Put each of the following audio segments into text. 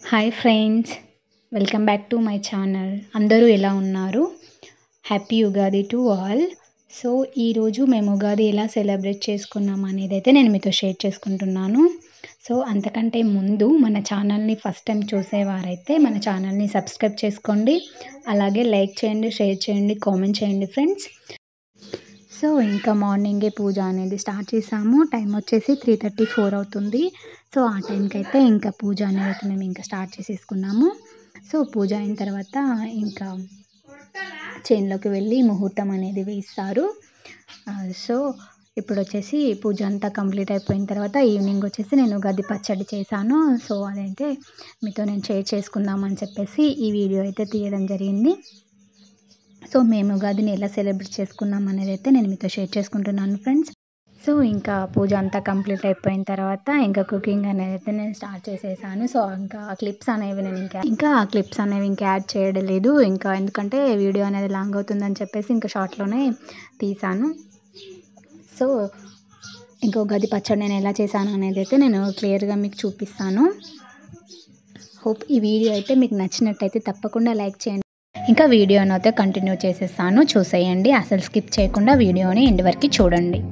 hi friends welcome back to my channel అందరూ ఎలా ఉన్నారు happy Ugadi to all so ఈరోజు మేము ఉగాది ఎలా సెలబ్రేట్ చేసుకున్నాం అనేది అయితే నేను మీతో షేర్ చేసుకుంటున్నాను సో అంతకంటే ముందు మన ఛానల్ని ఫస్ట్ టైం చూసేవారైతే మన ఛానల్ని సబ్స్క్రైబ్ చేసుకోండి అలాగే లైక్ చేయండి షేర్ చేయండి కామెంట్ చేయండి ఫ్రెండ్స్ సో ఇంకా మార్నింగే పూజ అనేది స్టార్ట్ చేసాము టైం వచ్చేసి త్రీ థర్టీ ఫోర్ అవుతుంది సో ఆ టైంకి అయితే ఇంకా పూజ అనేది అయితే మేము ఇంకా స్టార్ట్ చేసేసుకున్నాము సో పూజ అయిన తర్వాత ఇంకా చేన్లోకి వెళ్ళి ముహూర్తం అనేది వేస్తారు ఆ, సో ఇప్పుడు వచ్చేసి పూజ అంతా కంప్లీట్ అయిపోయిన తర్వాత ఈవినింగ్ వచ్చేసి నేను గది పచ్చడి చేశాను సో అదైతే మీతో నేను షేర్ చేసుకుందామని చెప్పేసి ఈ వీడియో అయితే తీయడం జరిగింది సో మేము ఉగాదిని ఎలా సెలబ్రేట్ చేసుకున్నాం అనేది అయితే నేను మీతో షేర్ చేసుకుంటున్నాను ఫ్రెండ్స్ సో ఇంకా పూజ అంతా కంప్లీట్ అయిపోయిన తర్వాత ఇంకా కుకింగ్ అనేది అయితే నేను స్టార్ట్ చేసేసాను సో ఇంకా ఆ క్లిప్స్ అనేవి నేను ఇంకా ఇంకా ఆ క్లిప్స్ అనేవి ఇంకా యాడ్ చేయడం లేదు ఇంకా ఎందుకంటే వీడియో అనేది లాంగ్ అవుతుందని చెప్పేసి ఇంకా షార్ట్లోనే తీసాను సో ఇంకో గది పచ్చడి నేను ఎలా చేశాను అనేది అయితే నేను క్లియర్గా మీకు చూపిస్తాను హోప్ ఈ వీడియో అయితే మీకు నచ్చినట్టయితే తప్పకుండా లైక్ చేయండి ఇంకా వీడియోని అయితే కంటిన్యూ చేసేస్తాను చూసేయండి అసలు స్కిప్ చేయకుండా వీడియోని ఎండ్ వరకు చూడండి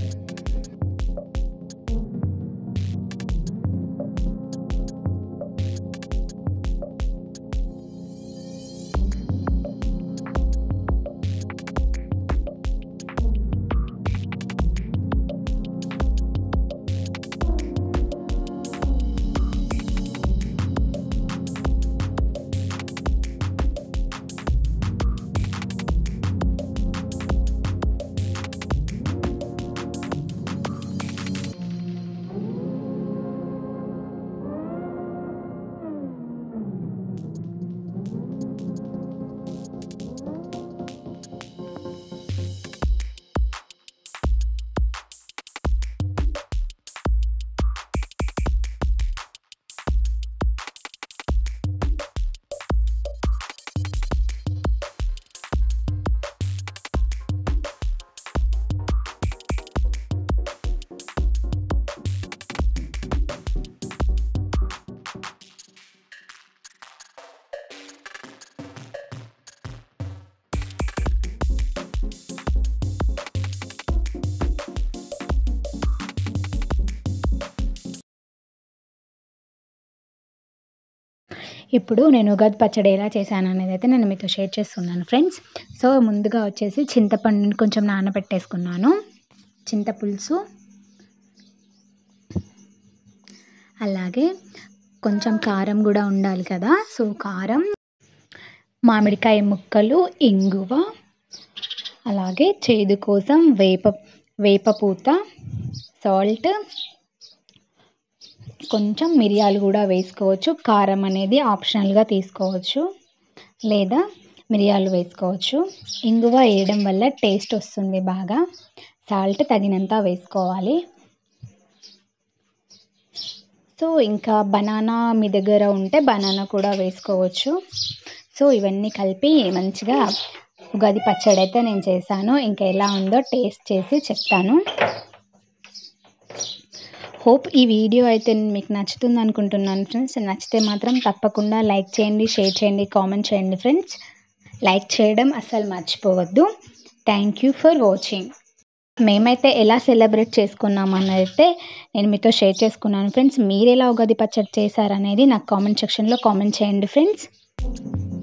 ఇప్పుడు నేను ఉగాది పచ్చడి ఎలా చేశాను అనేది అయితే నేను మీతో షేర్ చేస్తున్నాను ఫ్రెండ్స్ సో ముందుగా వచ్చేసి చింతపండుని కొంచెం నానబెట్టేసుకున్నాను చింతపులుసు అలాగే కొంచెం కారం కూడా ఉండాలి కదా సో కారం మామిడికాయ ముక్కలు ఇంగువ అలాగే చేదు కోసం వేప వేపపూత సాల్ట్ కొంచెం మిరియాలు కూడా వేసుకోవచ్చు కారం అనేది ఆప్షనల్గా తీసుకోవచ్చు లేదా మిరియాలు వేసుకోవచ్చు ఇంగువ వేయడం వల్ల టేస్ట్ వస్తుంది బాగా సాల్ట్ తగినంత వేసుకోవాలి సో ఇంకా బనానా మీ దగ్గర ఉంటే బనానా కూడా వేసుకోవచ్చు సో ఇవన్నీ కలిపి మంచిగా ఉగాది పచ్చడి అయితే నేను చేశాను ఇంకా ఎలా ఉందో టేస్ట్ చేసి చెప్తాను హోప్ ఈ వీడియో అయితే మీకు నచ్చుతుంది అనుకుంటున్నాను ఫ్రెండ్స్ నచ్చితే మాత్రం తప్పకుండా లైక్ చేయండి షేర్ చేయండి కామెంట్ చేయండి ఫ్రెండ్స్ లైక్ చేయడం అస్సలు మర్చిపోవద్దు థ్యాంక్ యూ ఫర్ వాచింగ్ మేమైతే ఎలా సెలబ్రేట్ చేసుకున్నాం అన్నది అయితే నేను మీతో షేర్ చేసుకున్నాను ఫ్రెండ్స్ మీరు ఎలా ఉగాది పచ్చడి చేశారనేది నాకు కామెంట్ సెక్షన్లో కామెంట్ చేయండి ఫ్రెండ్స్